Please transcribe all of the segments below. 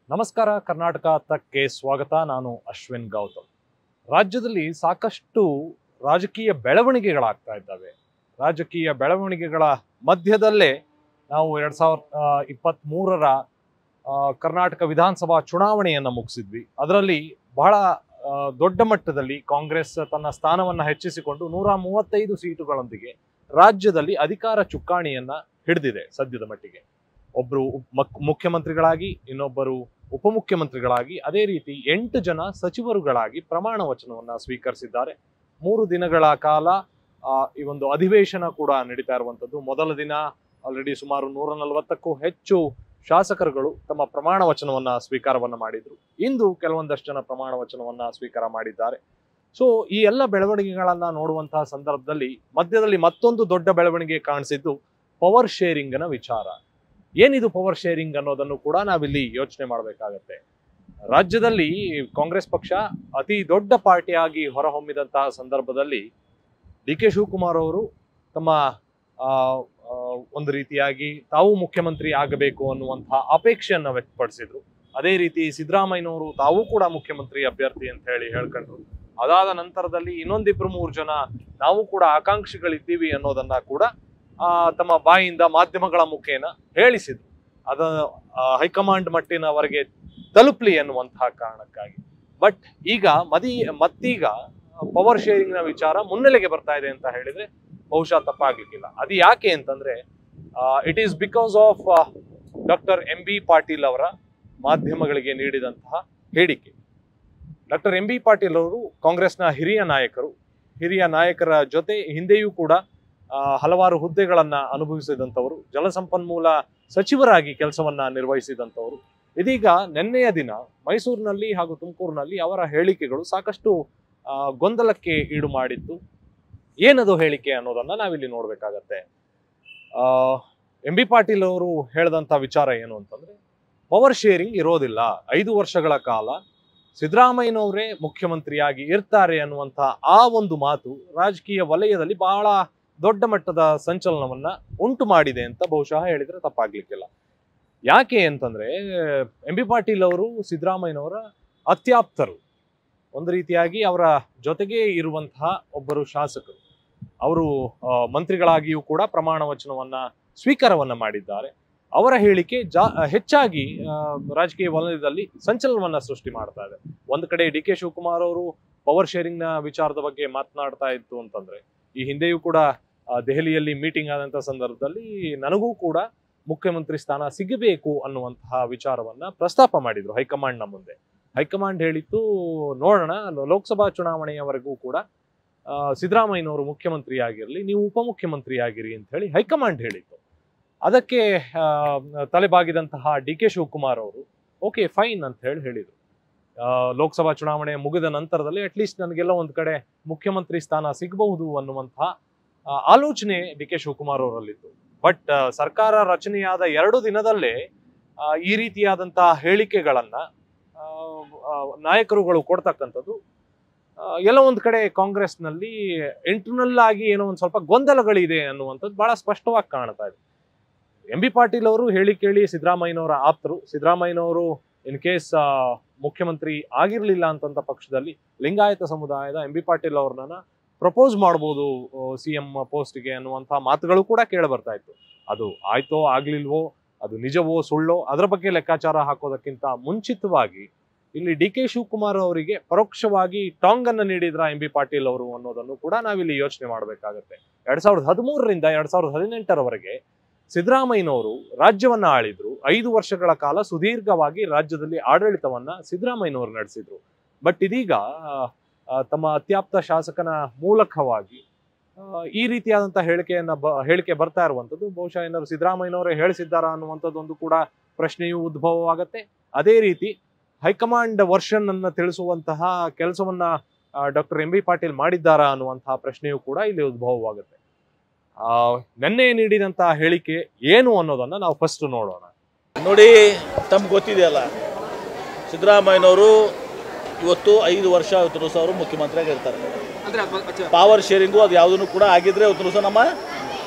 ನಮಸ್ಕಾರ ಕರ್ನಾಟಕ ತಕ್ಕೆ ಸ್ವಾಗತ ನಾನು ಅಶ್ವಿನ್ ಗೌತಮ್ ರಾಜ್ಯದಲ್ಲಿ ಸಾಕಷ್ಟು ರಾಜಕೀಯ ಬೆಳವಣಿಗೆಗಳಾಗ್ತಾ ಇದ್ದಾವೆ ರಾಜಕೀಯ ಬೆಳವಣಿಗೆಗಳ ಮಧ್ಯದಲ್ಲೇ ನಾವು ಎರಡ್ ಸಾವಿರದ ಇಪ್ಪತ್ತ್ ಮೂರರ ಕರ್ನಾಟಕ ವಿಧಾನಸಭಾ ಚುನಾವಣೆಯನ್ನು ಮುಗಿಸಿದ್ವಿ ಅದರಲ್ಲಿ ಬಹಳ ಆ, ದೊಡ್ಡ ಮಟ್ಟದಲ್ಲಿ ಕಾಂಗ್ರೆಸ್ ತನ್ನ ಸ್ಥಾನವನ್ನ ಹೆಚ್ಚಿಸಿಕೊಂಡು ನೂರ ಮೂವತ್ತೈದು ಸೀಟುಗಳೊಂದಿಗೆ ರಾಜ್ಯದಲ್ಲಿ ಅಧಿಕಾರ ಚುಕ್ಕಾಣಿಯನ್ನ ಹಿಡಿದಿದೆ ಸದ್ಯದ ಮಟ್ಟಿಗೆ ಒಬ್ರು ಉಪ್- ಮಕ್- ಮುಖ್ಯಮಂತ್ರಿಗಳಾಗಿ ಇನ್ನೊಬ್ಬರು ಉಪಮುಖ್ಯಮಂತ್ರಿಗಳಾಗಿ ಅದೇ ರೀತಿ ಎಂಟು ಜನ ಸಚಿವರುಗಳಾಗಿ ಪ್ರಮಾಣ ವಚನವನ್ನ ಸ್ವೀಕರಿಸಿದ್ದಾರೆ ಮೂರು ದಿನಗಳ ಕಾಲ ಆ, ಈ ಒಂದು ಅಧಿವೇಶನ ಕೂಡ ನಡೀತಾ ಇರುವಂತದ್ದು ಮೊದಲ ದಿನ ಆಲ್ರೆಡಿ ಸುಮಾರು ನೂರ ನಲವತ್ತಕ್ಕೂ ಹೆಚ್ಚು ಶಾಸಕರುಗಳು ತಮ್ಮ ಪ್ರಮಾಣ ವಚನವನ್ನ ಸ್ವೀಕಾರವನ್ನ ಮಾಡಿದ್ರು ಇಂದು ಕೆಲವೊಂದಷ್ಟು ಜನ ಪ್ರಮಾಣ ವಚನವನ್ನ ಸ್ವೀಕಾರ ಮಾಡಿದ್ದಾರೆ ಸೊ ಈ ಎಲ್ಲ ಬೆಳವಣಿಗೆಗಳನ್ನ ನೋಡುವಂತಹ ಸಂದರ್ಭದಲ್ಲಿ ಮಧ್ಯದಲ್ಲಿ ಮತ್ತೊಂದು ದೊಡ್ಡ ಬೆಳವಣಿಗೆ ಕಾಣಿಸಿದ್ದು ಪವರ್ ಶೇರಿಂಗ್ನ ವಿಚಾರ ಏನಿದು ಪವರ್ ಶೇರಿಂಗ್ ಅನ್ನೋದನ್ನು ಕೂಡ ನಾವಿಲ್ಲಿ ಯೋಚನೆ ಮಾಡಬೇಕಾಗತ್ತೆ ರಾಜ್ಯದಲ್ಲಿ ಕಾಂಗ್ರೆಸ್ ಪಕ್ಷ ಅತಿ ದೊಡ್ಡ ಪಾರ್ಟಿಯಾಗಿ ಹೊರಹೊಮ್ಮಿದಂತಹ ಸಂದರ್ಭದಲ್ಲಿ ಡಿ ಕೆ ಶಿವಕುಮಾರ್ ಅವರು ತಮ್ಮ ಆ, ಆ, ಒಂದು ರೀತಿಯಾಗಿ ತಾವು ಮುಖ್ಯಮಂತ್ರಿ ಆಗಬೇಕು ಅನ್ನುವಂತಹ ಅಪೇಕ್ಷೆಯನ್ನ ವ್ಯಕ್ತಪಡಿಸಿದ್ರು ಅದೇ ರೀತಿ ಸಿದ್ದರಾಮಯ್ಯನವರು ತಾವು ಕೂಡ ಮುಖ್ಯಮಂತ್ರಿ ಅಭ್ಯರ್ಥಿ ಅಂತ ಹೇಳಿ ಹೇಳ್ಕೊಂಡ್ರು ಅದಾದ ನಂತರದಲ್ಲಿ ಇನ್ನೊಂದಿಬ್ರು ಮೂರು ಜನ ನಾವು ಕೂಡ ಆಕಾಂಕ್ಷಿಗಳಿದ್ದೀವಿ ಅನ್ನೋದನ್ನ ಕೂಡ ಆ, ತಮ್ಮ ಬಾಯಿಂದ ಮಾಧ್ಯಮಗಳ ಮುಖೇನ ಹೇಳಿಸಿದ್ರು ಅದ ಆ, ಹೈಕಮಾಂಡ್ ಮಟ್ಟಿನವರೆಗೆ ತಲುಪ್ಲಿ ಅನ್ನುವಂತಹ ಕಾರಣಕ್ಕಾಗಿ ಬಟ್ ಈಗ ಮದಿ ಮತ್ತೀಗ ಪವರ್ ಶೇರಿಂಗ್ ನ ವಿಚಾರ ಮುನ್ನೆಲೆಗೆ ಬರ್ತಾ ಇದೆ ಅಂತ ಹೇಳಿದ್ರೆ ಬಹುಶಃ ತಪ್ಪಾಗ್ಲಿಕ್ಕಿಲ್ಲ ಅದು ಯಾಕೆ ಅಂತಂದ್ರೆ it is because of doctor M B Patil ಅವರ ಮಾಧ್ಯಮಗಳಿಗೆ ನೀಡಿದಂತಹ ಹೇಳಿಕೆ ಡಾಕ್ಟರ್ ಎಂ ಬಿ ಪಾಟೀಲ್ ಅವರು ಕಾಂಗ್ರೆಸ್ನ ಹಿರಿಯ ನಾಯಕರು ಹಿರಿಯ ನಾಯಕರ ಜೊತೆ ಹಿಂದೆಯೂ ಕೂಡ ಆ, ಹಲವಾರು ಹುದ್ದೆಗಳನ್ನ ಅನುಭವಿಸಿದಂಥವರು ಜಲಸಂಪನ್ಮೂಲ ಸಚಿವರಾಗಿ ಕೆಲಸವನ್ನ ನಿರ್ವಹಿಸಿದಂಥವರು ಇದೀಗ ನಿನ್ನೆಯ ದಿನ ಮೈಸೂರಿನಲ್ಲಿ ಹಾಗೂ ತುಮಕೂರಿನಲ್ಲಿ ಅವರ ಹೇಳಿಕೆಗಳು ಸಾಕಷ್ಟು ಆ, ಗೊಂದಲಕ್ಕೆ ಈಡು ಮಾಡಿತ್ತು ಏನದು ಹೇಳಿಕೆ ಅನ್ನೋದನ್ನ ನಾವಿಲ್ಲಿ ನೋಡ್ಬೇಕಾಗತ್ತೆ ಎಂ ಬಿ ಪಾಟೀಲ್ ಅವರು ಹೇಳಿದಂತ ವಿಚಾರ ಏನು ಅಂತಂದ್ರೆ ಪವರ್ ಶೇರಿಂಗ್ ಇರೋದಿಲ್ಲ ಐದು ವರ್ಷಗಳ ಕಾಲ ಸಿದ್ದರಾಮಯ್ಯನವರೇ ಮುಖ್ಯಮಂತ್ರಿಯಾಗಿ ಇರ್ತಾರೆ ಅನ್ನುವಂತ ಆ ಒಂದು ಮಾತು ರಾಜಕೀಯ ವಲಯದಲ್ಲಿ ಬಹಳ ದೊಡ್ಡ ಮಟ್ಟದ ಸಂಚಲನವನ್ನ ಉಂಟು ಮಾಡಿದೆ ಅಂತ ಬಹುಶಃ ಹೇಳಿದ್ರೆ ತಪ್ಪಾಗ್ಲಿಕ್ಕಿಲ್ಲ ಯಾಕೆ ಅಂತಂದ್ರೆ ಎಂ ಬಿ ಪಾಟೀಲ್ ಅವರು ಸಿದ್ದರಾಮಯ್ಯನವರ ಅತ್ಯಾಪ್ತರು ಒಂದು ರೀತಿಯಾಗಿ ಅವರ ಜೊತೆಗೆ ಇರುವಂತಹ ಒಬ್ಬರು ಶಾಸಕರು ಅವರು ಆ, ಮಂತ್ರಿಗಳಾಗಿಯೂ ಕೂಡ ಪ್ರಮಾಣ ವಚನವನ್ನ ಸ್ವೀಕಾರವನ್ನ ಮಾಡಿದ್ದಾರೆ ಅವರ ಹೇಳಿಕೆ ಜಾ ಹೆಚ್ಚಾಗಿ ಆ, ರಾಜಕೀಯ ವಲಯದಲ್ಲಿ ಸಂಚಲನವನ್ನ ಸೃಷ್ಟಿ ಮಾಡ್ತಾ ಇದೆ ಒಂದು ಕಡೆ ಡಿ ಕೆ ಶಿವಕುಮಾರ್ ಅವರು ಪವರ್ ಶೇರಿಂಗ್ ನ ವಿಚಾರದ ಬಗ್ಗೆ ಮಾತನಾಡ್ತಾ ಇತ್ತು ಅಂತಂದ್ರೆ ಈ ಹಿಂದೆಯೂ ಕೂಡ ಆ, ದೆಹಲಿಯಲ್ಲಿ ಮೀಟಿಂಗ್ ಆದಂತ ಸಂದರ್ಭದಲ್ಲಿ ನನಗೂ ಕೂಡ ಮುಖ್ಯಮಂತ್ರಿ ಸ್ಥಾನ ಸಿಗಬೇಕು ಅನ್ನುವಂತಹ ವಿಚಾರವನ್ನ ಪ್ರಸ್ತಾಪ ಮಾಡಿದ್ರು ಹೈಕಮಾಂಡ್ ನ ಮುಂದೆ ಹೈಕಮಾಂಡ್ ಹೇಳಿತ್ತು ನೋಡೋಣ ಲೋ- ಲೋಕಸಭಾ ಚುನಾವಣೆಯವರೆಗೂ ಕೂಡ ಆ, ಸಿದ್ದರಾಮಯ್ಯನವರು ಮುಖ್ಯಮಂತ್ರಿ ಆಗಿರಲಿ ನೀವು ಉಪಮುಖ್ಯಮಂತ್ರಿ ಆಗಿರಿ ಅಂತ ಹೇಳಿ ಹೈಕಮಾಂಡ್ ಹೇಳಿತ್ತು ಅದಕ್ಕೆ ಆ, ತಲೆಬಾಗಿದಂತಹ ಡಿ ಕೆ ಶಿವಕುಮಾರ್ ಅವರು ಓಕೆ ಫೈನ್ ಅಂತ ಹೇಳಿ ಹೇಳಿದರು ಲೋಕಸಭಾ ಚುನಾವಣೆ ಮುಗಿದ ನಂತರದಲ್ಲಿ ಅಟ್ಲೀಸ್ಟ್ ನನಗೆಲ್ಲ ಒಂದು ಕಡೆ ಮುಖ್ಯಮಂತ್ರಿ ಸ್ಥಾನ ಸಿಗಬಹುದು ಅನ್ನುವಂತಹ ಆ, ಆಲೋಚನೆ ಡಿ ಕೆ ಶಿವಕುಮಾರ್ ಅವರಲ್ಲಿತ್ತು ಬಟ್ ಸರ್ಕಾರ ರಚನೆಯಾದ ಎರಡು ದಿನದಲ್ಲೇ ಆ, ಈ ರೀತಿಯಾದಂತಹ ಹೇಳಿಕೆಗಳನ್ನ ಆ, ಆ, ನಾಯಕರುಗಳು ಕೊಡ್ತಕ್ಕಂಥದ್ದು ಆ, ಎಲ್ಲ ಒಂದ್ ಕಡೆ ಕಾಂಗ್ರೆಸ್ನಲ್ಲಿ ಇಂಟರ್ನಲ್ ಆಗಿ ಏನೋ ಒಂದ್ ಸ್ವಲ್ಪ ಗೊಂದಲಗಳಿದೆ ಅನ್ನುವಂಥದ್ದು ಬಹಳ ಸ್ಪಷ್ಟವಾಗಿ ಕಾಣ್ತಾ ಇದೆ ಎಂ ಬಿ ಪಾಟೀಲ್ ಅವರು ಹೇಳಿ ಕೇಳಿ ಸಿದ್ದರಾಮಯ್ಯನವರ ಆಪ್ತರು ಸಿದ್ದರಾಮಯ್ಯನವರು ಇನ್ ಕೇಸ್ ಮುಖ್ಯಮಂತ್ರಿ ಆಗಿರ್ಲಿಲ್ಲ ಅಂತಂತ ಪಕ್ಷದಲ್ಲಿ ಲಿಂಗಾಯತ ಸಮುದಾಯದ ಎಂ ಬಿ ಪಾಟೀಲ್ ಅವ್ರನ್ನ ಪ್ರಪೋಸ್ ಮಾಡ್ಬೋದು ಸಿ ಎಂ ಪೋಸ್ಟ್ಗೆ ಅನ್ನುವಂಥ ಮಾತುಗಳು ಕೂಡ ಕೇಳಿ ಬರ್ತಾ ಇತ್ತು ಅದು ಆಯ್ತೋ ಆಗ್ಲಿಲ್ವೋ ಅದು ನಿಜವೋ ಸುಳ್ಳೋ ಅದರ ಬಗ್ಗೆ ಲೆಕ್ಕಾಚಾರ ಹಾಕೋದಕ್ಕಿಂತ ಮುಂಚಿತವಾಗಿ ಇಲ್ಲಿ ಡಿ ಕೆ ಶಿವಕುಮಾರ್ ಅವರಿಗೆ ಪರೋಕ್ಷವಾಗಿ ಟಾಂಗ್ ಅನ್ನು ನೀಡಿದ್ರ ಎಂ ಬಿ ಪಾಟೀಲ್ ಅವರು ಅನ್ನೋದನ್ನು ಕೂಡ ನಾವಿಲ್ಲಿ ಯೋಚನೆ ಮಾಡಬೇಕಾಗತ್ತೆ ಎರಡ್ ಸಾವಿರದ ಹದಿಮೂರರಿಂದ ಎರಡ್ ಸಾವಿರದ ಹದಿನೆಂಟರವರೆಗೆ ಸಿದ್ದರಾಮಯ್ಯನವರು ರಾಜ್ಯವನ್ನ ಆಳಿದ್ರು ಐದು ವರ್ಷಗಳ ಕಾಲ ಸುದೀರ್ಘವಾಗಿ ರಾಜ್ಯದಲ್ಲಿ ಆಡಳಿತವನ್ನ ಸಿದ್ದರಾಮಯ್ಯನವರು ನಡೆಸಿದ್ರು ಬಟ್ ಇದೀಗ ಆ, ಆ, ತಮ್ಮ ಅತ್ಯಾಪ್ತ ಶಾಸಕನ ಮೂಲಕವಾಗಿ ಆ, ಈ ರೀತಿಯಾದಂತಹ ಹೇಳಿಕೆಯನ್ನ ಬ- ಹೇಳಿಕೆ ಬರ್ತಾ ಇರುವಂತದ್ದು ಬಹುಶಃ ಏನಾದ್ರು ಸಿದ್ದರಾಮಯ್ಯನವರೇ ಹೇಳಿಸಿದ್ದಾರಾ ಅನ್ನುವಂಥದ್ದು ಒಂದು ಕೂಡ ಪ್ರಶ್ನೆಯೂ ಉದ್ಭವವಾಗತ್ತೆ ಅದೇ ರೀತಿ ಹೈಕಮಾಂಡ್ ವರ್ಷನ್ ಅನ್ನ ತಿಳಿಸುವಂತಹ ಕೆಲಸವನ್ನ ಡಾಕ್ಟರ್ ಎಂ ಬಿ ಪಾಟೀಲ್ ಮಾಡಿದ್ದಾರಾ ಅನ್ನುವಂತಹ ಪ್ರಶ್ನೆಯೂ ಕೂಡ ಇಲ್ಲಿ ಉದ್ಭವವಾಗುತ್ತೆ ಆ, ನಿನ್ನೆ ನೀಡಿದಂತಹ ಹೇಳಿಕೆ ಏನು ಅನ್ನೋದನ್ನ ನಾವು ಫಸ್ಟ್ ನೋಡೋಣ ನೋಡಿ ತಮ್ಗೆ ಗೊತ್ತಿದೆಯಲ್ಲ ಸಿದ್ದರಾಮಯ್ಯನವರು ಇವತ್ತು ಐದು ವರ್ಷ ಇವತ್ತು ದಿವಸ ಅವರು ಮುಖ್ಯಮಂತ್ರಿಯಾಗಿ ಇರ್ತಾರೆ ಅಂದ್ರೆ ಅದ್ ಬ- ಅಚ್ಚ- ಪವರ್ ಶೇರಿಂಗು ಅದು ಯಾವುದನ್ನು ಕೂಡ ಆಗಿದ್ರೆ ಇವತ್ತು ದಿವಸ ನಮ್ಮ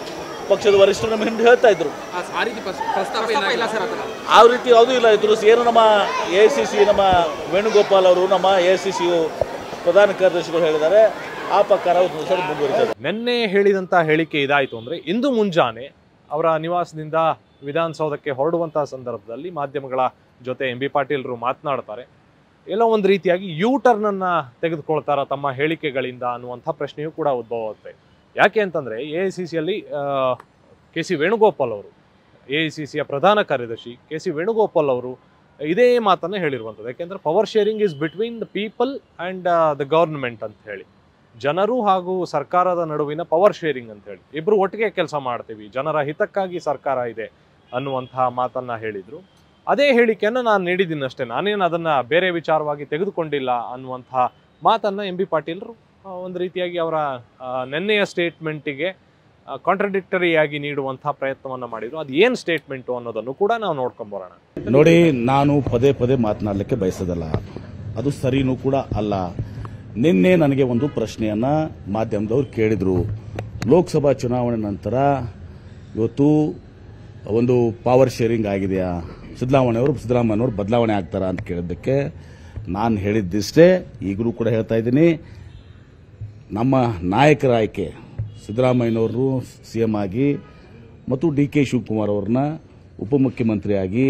ಪಕ್ಷದ ವರಿಷ್ಠರು ನಮಗೆ ಹಿಂದೆ ಹೇಳ್ತಾ ಇದ್ರು ಆ ಆ ರೀತಿ ಪ್ರಸ್- ಪ್ರಸ್ತಾಪ ಇಲ್ಲ ಸರ್ ಅದನ್ನ ಆ ರೀತಿ ಯಾವುದೂ ಇಲ್ಲ ಇದ್ರು ಏನು ನಮ್ಮ ಎ ಸಿ ಸಿ ನಮ್ಮ ವೇಣುಗೋಪಾಲ್ ಅವರು ನಮ್ಮ ಎ ಸಿ ಸಿ ಪ್ರಧಾನ ಕಾರ್ಯದರ್ಶಿಗಳು ಹೇಳಿದ್ದಾರೆ ಆ ಪ್ರಕಾರ ಒಂದು ಸಲ ಮುಂದುವರಿತದೆ ನಿನ್ನೆ ಹೇಳಿದಂಥ ಹೇಳಿಕೆ ಇದಾಯಿತು ಅಂದರೆ ಇಂದು ಮುಂಜಾನೆ ಅವರ ನಿವಾಸದಿಂದ ವಿಧಾನಸೌಧಕ್ಕೆ ಹೊರಡುವಂತಹ ಸಂದರ್ಭದಲ್ಲಿ ಮಾಧ್ಯಮಗಳ ಜೊತೆ ಎಂ ಬಿ ಪಾಟೀಲ್ರು ಮಾತನಾಡ್ತಾರೆ ಎಲ್ಲೋ ಒಂದು ರೀತಿಯಾಗಿ ಯೂ ಟರ್ನನ್ನು ತೆಗೆದುಕೊಳ್ತಾರ ತಮ್ಮ ಹೇಳಿಕೆಗಳಿಂದ ಅನ್ನುವಂಥ ಪ್ರಶ್ನೆಯೂ ಕೂಡ ಉದ್ಭವ ಆಗುತ್ತೆ ಯಾಕೆ ಅಂತಂದರೆ ಎ ಐ ಸಿ ಸಿಯಲ್ಲಿ ಕೆ ಸಿ ವೇಣುಗೋಪಾಲ್ ಅವರು ಎ ಐ ಸಿ ಸಿಯ ಪ್ರಧಾನ ಕಾರ್ಯದರ್ಶಿ ಕೆ ಸಿ ವೇಣುಗೋಪಾಲ್ ಅವರು ಇದೇ ಮಾತನ್ನು ಹೇಳಿರುವಂಥದ್ದು ಯಾಕೆಂದರೆ power sharing is between the people and the government ಅಂತ ಹೇಳಿ ಜನರು ಹಾಗೂ ಸರ್ಕಾರದ ನಡುವಿನ ಪವರ್ ಶೇರಿಂಗ್ ಅಂತ ಹೇಳಿ ಇಬ್ರು ಒಟ್ಟಿಗೆ ಕೆಲಸ ಮಾಡ್ತೀವಿ ಜನರ ಹಿತಕ್ಕಾಗಿ ಸರ್ಕಾರ ಇದೆ ಅನ್ನುವಂತಹ ಮಾತನ್ನ ಹೇಳಿದ್ರು ಅದೇ ಹೇಳಿಕೆಯನ್ನು ನಾನು ನೀಡಿದ್ದೀನಿ ಅಷ್ಟೇ ನಾನೇನು ಅದನ್ನ ಬೇರೆ ವಿಚಾರವಾಗಿ ತೆಗೆದುಕೊಂಡಿಲ್ಲ ಅನ್ನುವಂತಹ ಮಾತನ್ನ ಎಂ ಬಿ ಪಾಟೀಲ್ರು ಆ, ಒಂದು ರೀತಿಯಾಗಿ ಅವರ ಆ, ನೆನ್ನೆಯ ಸ್ಟೇಟ್ಮೆಂಟಿಗೆ ಕಾಂಟ್ರಡಿಕ್ಟರಿಯಾಗಿ ನೀಡುವಂತಹ ಪ್ರಯತ್ನವನ್ನ ಮಾಡಿದ್ರು ಅದು ಏನು ಸ್ಟೇಟ್ಮೆಂಟು ಅನ್ನೋದನ್ನು ಕೂಡ ನಾವು ನೋಡ್ಕೊಂಬರೋಣ ನೋಡಿ ನಾನು ಪದೇ ಪದೇ ಮಾತನಾಡಲಿಕ್ಕೆ ಬಯಸೋದಲ್ಲ ಅದು ಸರಿನೂ ಕೂಡ ಅಲ್ಲ ನಿನ್ನೆ ನನಗೆ ಒಂದು ಪ್ರಶ್ನೆಯನ್ನ ಮಾಧ್ಯಮದವ್ರು ಕೇಳಿದ್ರು ಲೋಕಸಭಾ ಚುನಾವಣೆ ನಂತರ ಇವತ್ತು ಒಂದು ಪವರ್ ಶೇರಿಂಗ್ ಆಗಿದೆಯಾ ಸಿದ್ದರಾಮಯ್ಯವರು ಸಿದ್ದರಾಮಯ್ಯನವರು ಬದಲಾವಣೆ ಆಗ್ತಾರಾ ಅಂತ ಕೇಳಿದ್ದಕ್ಕೆ ನಾನು ಹೇಳಿದ್ದಿಷ್ಟೇ ಈಗಲೂ ಕೂಡ ಹೇಳ್ತಾ ಇದ್ದೀನಿ ನಮ್ಮ ನಾಯಕರ ಆಯ್ಕೆ ಸಿದ್ದರಾಮಯ್ಯನವರು ಸಿ ಎಂ ಆಗಿ ಮತ್ತು ಡಿ ಕೆ ಶಿವಕುಮಾರ್ ಅವ್ರನ್ನ ಉಪಮುಖ್ಯಮಂತ್ರಿಯಾಗಿ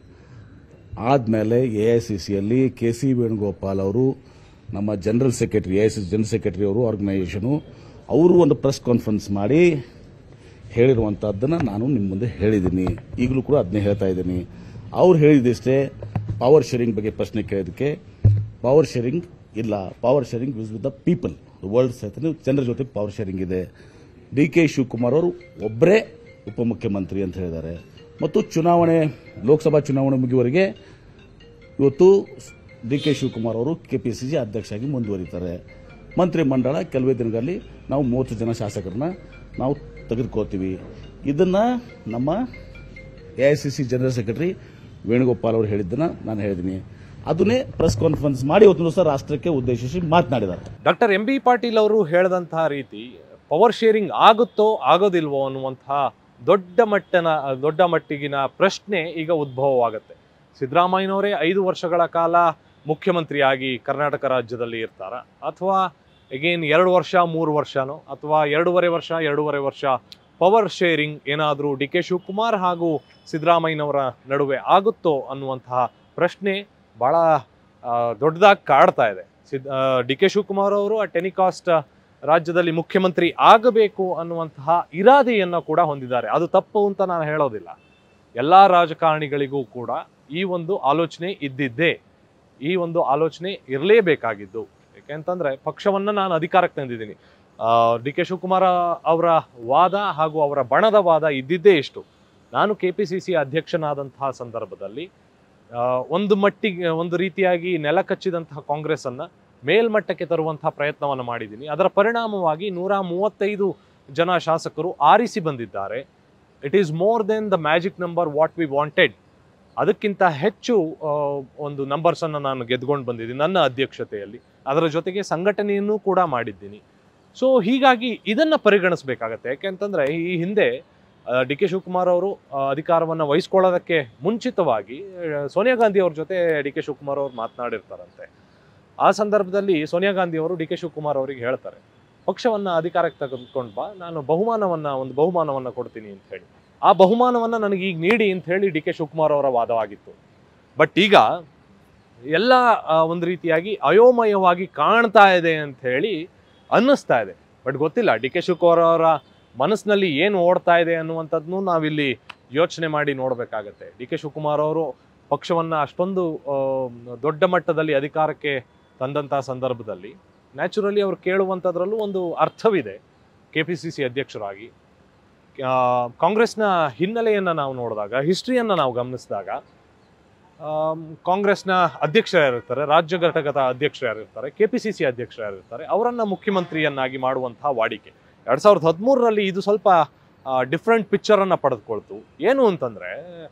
ಆದಮೇಲೆ ಎ ಐ ಸಿ ಸಿಯಲ್ಲಿ ಕೆ ಸಿ ವೇಣುಗೋಪಾಲ್ ಅವರು ನಮ್ಮ general secretary A I C general secretary ಅವರು ಆರ್ಗನೈಸೇಷನು ಅವರು ಒಂದು ಪ್ರೆಸ್ ಕಾನ್ಫರೆನ್ಸ್ ಮಾಡಿ ಹೇಳಿರುವಂಥದ್ದನ್ನು ನಾನು ನಿಮ್ಮ ಮುಂದೆ ಹೇಳಿದ್ದೀನಿ ಈಗಲೂ ಕೂಡ ಅದನ್ನೇ ಹೇಳ್ತಾ ಇದ್ದೀನಿ ಅವ್ರು ಹೇಳಿದಿಷ್ಟೇ ಪವರ್ ಶೇರಿಂಗ್ ಬಗ್ಗೆ ಪ್ರಶ್ನೆ ಕೇಳಿದಕ್ಕೆ ಪವರ್ ಶೇರಿಂಗ್ ಇಲ್ಲ power sharing with with the people world ಸಹಿತ ಜನರ ಜೊತೆ ಪವರ್ ಶೇರಿಂಗ್ ಇದೆ ಡಿ ಕೆ ಶಿವಕುಮಾರ್ ಅವರು ಒಬ್ಬರೇ ಉಪಮುಖ್ಯಮಂತ್ರಿ ಅಂತ ಹೇಳಿದ್ದಾರೆ ಮತ್ತು ಚುನಾವಣೆ ಲೋಕಸಭಾ ಚುನಾವಣೆ ಮುಗಿಯುವವರೆಗೆ ಇವತ್ತು ಡಿ ಕೆ ಶಿವಕುಮಾರ್ ಅವರು ಕೆಪಿಸಿಸಿ ಅಧ್ಯಕ್ಷರಾಗಿ ಮುಂದುವರಿತಾರೆ ಮಂತ್ರಿಮಂಡಲ ಕೆಲವೇ ದಿನಗಳಲ್ಲಿ ನಾವು ಮೂವತ್ತು ಜನ ಶಾಸಕರನ್ನ ನಾವು ತೆಗೆದುಕೋತೀವಿ ಇದನ್ನ ನಮ್ಮ A I C C general secretary Venugopal ಅವರು ಹೇಳಿದ್ದನ್ನ ನಾನು ಹೇಳಿದ್ದೀನಿ ಅದನ್ನೇ ಪ್ರೆಸ್ ಕಾನ್ಫರೆನ್ಸ್ ಮಾಡಿ ಇವತ್ತು ದಿವಸ ರಾಷ್ಟ್ರಕ್ಕೆ ಉದ್ದೇಶಿಸಿ ಮಾತನಾಡಿದ್ದಾರೆ ಡಾಕ್ಟರ್ ಎಂ ಬಿ ಪಾಟೀಲ್ ಅವರು ಹೇಳಿದಂತಹ ರೀತಿ ಪವರ್ ಶೇರಿಂಗ್ ಆಗುತ್ತೋ ಆಗೋದಿಲ್ವೋ ಅನ್ನುವಂತಹ ದೊಡ್ಡ ಮಟ್ಟನ ದೊಡ್ಡ ಮಟ್ಟಿಗಿನ ಪ್ರಶ್ನೆ ಈಗ ಉದ್ಭವವಾಗುತ್ತೆ ಸಿದ್ದರಾಮಯ್ಯನವರೇ ಐದು ವರ್ಷಗಳ ಕಾಲ ಮುಖ್ಯಮಂತ್ರಿಯಾಗಿ ಕರ್ನಾಟಕ ರಾಜ್ಯದಲ್ಲಿ ಇರ್ತಾರ ಅಥವಾ ಎಗೇನ್ ಎರಡು ವರ್ಷ ಮೂರು ವರ್ಷನೋ ಅಥವಾ ಎರಡೂವರೆ ವರ್ಷ ಎರಡೂವರೆ ವರ್ಷ ಪವರ್ ಶೇರಿಂಗ್ ಏನಾದರೂ ಡಿ ಕೆ ಶಿವಕುಮಾರ್ ಹಾಗೂ ಸಿದ್ದರಾಮಯ್ಯನವರ ನಡುವೆ ಆಗುತ್ತೋ ಅನ್ನುವಂತಹ ಪ್ರಶ್ನೆ ಭಾಳ ದೊಡ್ಡದಾಗಿ ಕಾಡ್ತಾ ಇದೆ ಸಿದ್ ಡಿ ಕೆ ಶಿವಕುಮಾರ್ ಅವರು ಆ ಟೆನಿಕಾಸ್ಟ್ ರಾಜ್ಯದಲ್ಲಿ ಮುಖ್ಯಮಂತ್ರಿ ಆಗಬೇಕು ಅನ್ನುವಂತಹ ಇರಾದೆಯನ್ನು ಕೂಡ ಹೊಂದಿದ್ದಾರೆ ಅದು ತಪ್ಪು ಅಂತ ನಾನು ಹೇಳೋದಿಲ್ಲ ಎಲ್ಲ ರಾಜಕಾರಣಿಗಳಿಗೂ ಕೂಡ ಈ ಒಂದು ಆಲೋಚನೆ ಇದ್ದಿದ್ದೇ ಈ ಒಂದು ಆಲೋಚನೆ ಇರಲೇಬೇಕಾಗಿದ್ದು ಯಾಕೆಂತಂದ್ರೆ ಪಕ್ಷವನ್ನ ನಾನು ಅಧಿಕಾರಕ್ಕೆ ತಂದಿದ್ದೀನಿ ಡಿ ಕೆ ಶಿವಕುಮಾರ ಅವರ ವಾದ ಹಾಗೂ ಅವರ ಬಣದ ವಾದ ಇದ್ದಿದ್ದೇ ಇಷ್ಟು ನಾನು ಕೆ ಪಿ ಸಿ ಸಿ ಅಧ್ಯಕ್ಷನಾದಂತಹ ಸಂದರ್ಭದಲ್ಲಿ ಆ, ಒಂದು ಮಟ್ಟಿಗೆ ಒಂದು ರೀತಿಯಾಗಿ ನೆಲ ಕಚ್ಚಿದಂತಹ ಕಾಂಗ್ರೆಸ್ ಅನ್ನ ಮೇಲ್ಮಟ್ಟಕ್ಕೆ ತರುವಂತಹ ಪ್ರಯತ್ನವನ್ನು ಮಾಡಿದ್ದೀನಿ ಅದರ ಪರಿಣಾಮವಾಗಿ ನೂರ ಮೂವತ್ತೈದು ಜನ ಶಾಸಕರು ಆರಿಸಿ ಬಂದಿದ್ದಾರೆ it is more than the magic number what we wanted ಅದಕ್ಕಿಂತ ಹೆಚ್ಚು ಆ, ಒಂದು ನಂಬರ್ಸನ್ನು ನಾನು ಗೆದ್ಕೊಂಡು ಬಂದಿದ್ದೀನಿ ನನ್ನ ಅಧ್ಯಕ್ಷತೆಯಲ್ಲಿ ಅದರ ಜೊತೆಗೆ ಸಂಘಟನೆಯನ್ನು ಕೂಡ ಮಾಡಿದ್ದೀನಿ ಸೊ ಹೀಗಾಗಿ ಇದನ್ನು ಪರಿಗಣಿಸಬೇಕಾಗತ್ತೆ ಯಾಕೆಂತಂದರೆ ಈ ಹಿಂದೆ ಡಿ ಕೆ ಶಿವಕುಮಾರ್ ಅವರು ಆ, ಅಧಿಕಾರವನ್ನು ವಹಿಸ್ಕೊಳ್ಳೋದಕ್ಕೆ ಮುಂಚಿತವಾಗಿ ಆ, ಸೋನಿಯಾ ಗಾಂಧಿ ಅವ್ರ ಜೊತೆ ಡಿ ಕೆ ಶಿವಕುಮಾರ್ ಅವರು ಮಾತನಾಡಿರ್ತಾರಂತೆ ಆ ಸಂದರ್ಭದಲ್ಲಿ ಸೋನಿಯಾ ಗಾಂಧಿ ಅವರು ಡಿ ಕೆ ಶಿವಕುಮಾರ್ ಅವರಿಗೆ ಹೇಳ್ತಾರೆ ಪಕ್ಷವನ್ನ ಅಧಿಕಾರಕ್ಕೆ ತೆಗೆದುಕೊಂಡು ಬಾ ನಾನು ಬಹುಮಾನವನ್ನ ಒಂದು ಬಹುಮಾನವನ್ನ ಕೊಡ್ತೀನಿ ಅಂತ ಹೇಳಿ ಆ ಬಹುಮಾನವನ್ನ ನನಗೆ ಈಗ ನೀಡಿ ಅಂತ ಹೇಳಿ ಡಿ ಕೆ ಶಿವಕುಮಾರ್ ಅವರ ವಾದವಾಗಿತ್ತು ಬಟ್ ಈಗ ಎಲ್ಲ ಆ, ಒಂದು ರೀತಿಯಾಗಿ ಅಯೋಮಯವಾಗಿ ಕಾಣ್ತಾ ಇದೆ ಅಂತ ಹೇಳಿ ಅನ್ನಿಸ್ತಾ ಇದೆ ಬಟ್ ಗೊತ್ತಿಲ್ಲ ಡಿ ಕೆ ಶಿವಕುಮಾರ್ ಅವರ ಮನಸ್ಸಿನಲ್ಲಿ ಏನು ಓಡ್ತಾ ಇದೆ ಅನ್ನುವಂಥದ್ದನ್ನು ನಾವಿಲ್ಲಿ ಯೋಚನೆ ಮಾಡಿ ನೋಡಬೇಕಾಗತ್ತೆ ಡಿ ಕೆ ಶಿವಕುಮಾರ್ ಅವರು ಪಕ್ಷವನ್ನ ಅಷ್ಟೊಂದು ಆ, ದೊಡ್ಡ ಮಟ್ಟದಲ್ಲಿ ಅಧಿಕಾರಕ್ಕೆ ತಂದಂತಹ ಸಂದರ್ಭದಲ್ಲಿ ನ್ಯಾಚುರಲಿ ಅವರು ಕೇಳುವಂಥದ್ರಲ್ಲೂ ಒಂದು ಅರ್ಥವಿದೆ ಕೆ ಪಿ ಸಿ ಸಿ ಅಧ್ಯಕ್ಷರಾಗಿ ಆ, ಕಾಂಗ್ರೆಸ್ನ ಹಿನ್ನೆಲೆಯನ್ನು ನಾವು ನೋಡಿದಾಗ ಹಿಸ್ಟ್ರಿಯನ್ನು ನಾವು ಗಮನಿಸಿದಾಗ ಆಮ್, ಕಾಂಗ್ರೆಸ್ನ ಅಧ್ಯಕ್ಷರು ಯಾರಿರ್ತಾರೆ ರಾಜ್ಯ ಘಟಕದ ಅಧ್ಯಕ್ಷರು ಯಾರಿರ್ತಾರೆ ಕೆ ಪಿ ಸಿ ಸಿ ಅಧ್ಯಕ್ಷರು ಯಾರಿರ್ತಾರೆ ಅವರನ್ನು ಮುಖ್ಯಮಂತ್ರಿಯನ್ನಾಗಿ ಮಾಡುವಂತಹ ವಾಡಿಕೆ ಎರಡು ಸಾವಿರದ ಹದಿಮೂರರಲ್ಲಿ ಇದು ಸ್ವಲ್ಪ ಡಿಫ್ರೆಂಟ್ ಪಿಕ್ಚರನ್ನು ಪಡೆದುಕೊಳ್ತು ಏನು ಅಂತಂದರೆ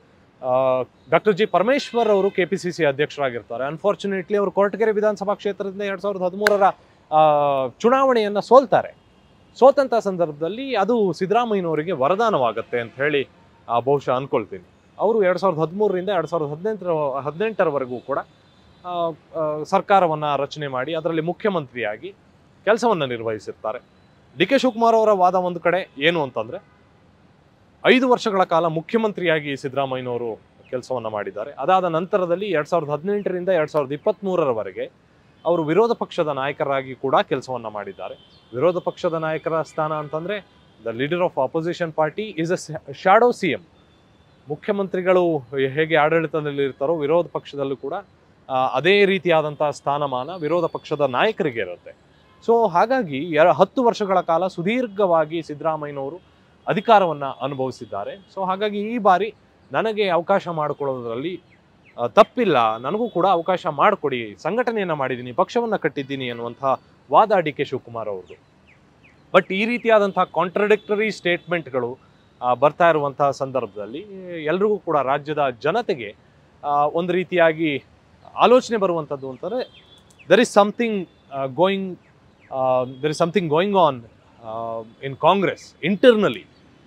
ಡಾಕ್ಟರ್ ಜಿ ಪರಮೇಶ್ವರ್ ಅವರು ಕೆ ಪಿ ಸಿ ಸಿ ಅಧ್ಯಕ್ಷರಾಗಿರ್ತಾರೆ ಅನ್ಫಾರ್ಚುನೇಟ್ಲಿ ಅವರು ಕೊರಟಗೆರೆ ವಿಧಾನಸಭಾ ಕ್ಷೇತ್ರದಿಂದ ಎರಡು ಸಾವಿರದ ಹದಿಮೂರರ ಚುನಾವಣೆಯನ್ನು ಸೋಲ್ತಾರೆ ಸೋತಂಥ ಸಂದರ್ಭದಲ್ಲಿ ಅದು ಸಿದ್ದರಾಮಯ್ಯನವರಿಗೆ ವರದಾನವಾಗುತ್ತೆ ಅಂತ ಹೇಳಿ ಆ, ಬಹುಶಃ ಅನ್ಕೊಳ್ತೀನಿ ಅವರು ಎರಡು ಸಾವಿರದ ಹದಿಮೂರರಿಂದ ಎರಡು ಸಾವಿರದ ಹದಿನೆಂಟರ ಹದಿನೆಂಟರವರೆಗೂ ಕೂಡ ಆ, ಆ, ಸರ್ಕಾರವನ್ನು ರಚನೆ ಮಾಡಿ ಅದರಲ್ಲಿ ಮುಖ್ಯಮಂತ್ರಿಯಾಗಿ ಕೆಲಸವನ್ನು ನಿರ್ವಹಿಸಿರ್ತಾರೆ ಡಿ ಕೆ ಶಿವಕುಮಾರ್ ಅವರ ವಾದ ಒಂದು ಕಡೆ ಏನು ಅಂತಂದರೆ ಐದು ವರ್ಷಗಳ ಕಾಲ ಮುಖ್ಯಮಂತ್ರಿಯಾಗಿ ಸಿದ್ದರಾಮಯ್ಯನವರು ಕೆಲಸವನ್ನು ಮಾಡಿದ್ದಾರೆ ಅದಾದ ನಂತರದಲ್ಲಿ ಎರಡು ಸಾವಿರದ ಹದಿನೆಂಟರಿಂದ ಎರಡು ಸಾವಿರದ ಇಪ್ಪತ್ತ್ಮೂರರವರೆಗೆ ಅವರು ವಿರೋಧ ಪಕ್ಷದ ನಾಯಕರಾಗಿ ಕೂಡ ಕೆಲಸವನ್ನು ಮಾಡಿದ್ದಾರೆ ವಿರೋಧ ಪಕ್ಷದ ನಾಯಕರ ಸ್ಥಾನ ಅಂತಂದರೆ the leader of opposition party is a shadow C M ಮುಖ್ಯಮಂತ್ರಿಗಳು ಹೇಗೆ ಆಡಳಿತದಲ್ಲಿ ಇರ್ತಾರೋ ವಿರೋಧ ಪಕ್ಷದಲ್ಲೂ ಕೂಡ ಆ, ಅದೇ ರೀತಿಯಾದಂಥ ಸ್ಥಾನಮಾನ ವಿರೋಧ ಪಕ್ಷದ ನಾಯಕರಿಗೆ ಇರುತ್ತೆ ಸೊ ಹಾಗಾಗಿ ಎರ ಹತ್ತು ವರ್ಷಗಳ ಕಾಲ ಸುದೀರ್ಘವಾಗಿ ಸಿದ್ದರಾಮಯ್ಯನವರು ಅಧಿಕಾರವನ್ನು ಅನುಭವಿಸಿದ್ದಾರೆ ಸೊ ಹಾಗಾಗಿ ಈ ಬಾರಿ ನನಗೆ ಅವಕಾಶ ಮಾಡಿಕೊಳ್ಳೋದ್ರಲ್ಲಿ ಆ, ತಪ್ಪಿಲ್ಲ ನನಗೂ ಕೂಡ ಅವಕಾಶ ಮಾಡಿಕೊಡಿ ಸಂಘಟನೆಯನ್ನು ಮಾಡಿದ್ದೀನಿ ಪಕ್ಷವನ್ನು ಕಟ್ಟಿದ್ದೀನಿ ಅನ್ನುವಂಥ ವಾದ ಡಿ ಕೆ ಶಿವಕುಮಾರ್ ಅವ್ರದ್ದು ಬಟ್ ಈ ರೀತಿಯಾದಂಥ ಕಾಂಟ್ರಡಿಕ್ಟರಿ ಸ್ಟೇಟ್ಮೆಂಟ್ಗಳು ಬರ್ತಾ ಇರುವಂತಹ ಸಂದರ್ಭದಲ್ಲಿ ಎಲ್ರಿಗೂ ಕೂಡ ರಾಜ್ಯದ ಜನತೆಗೆ ಆ, ಒಂದು ರೀತಿಯಾಗಿ ಆಲೋಚನೆ ಬರುವಂಥದ್ದು ಅಂತಂದರೆ there is something going there is something going on in Congress internally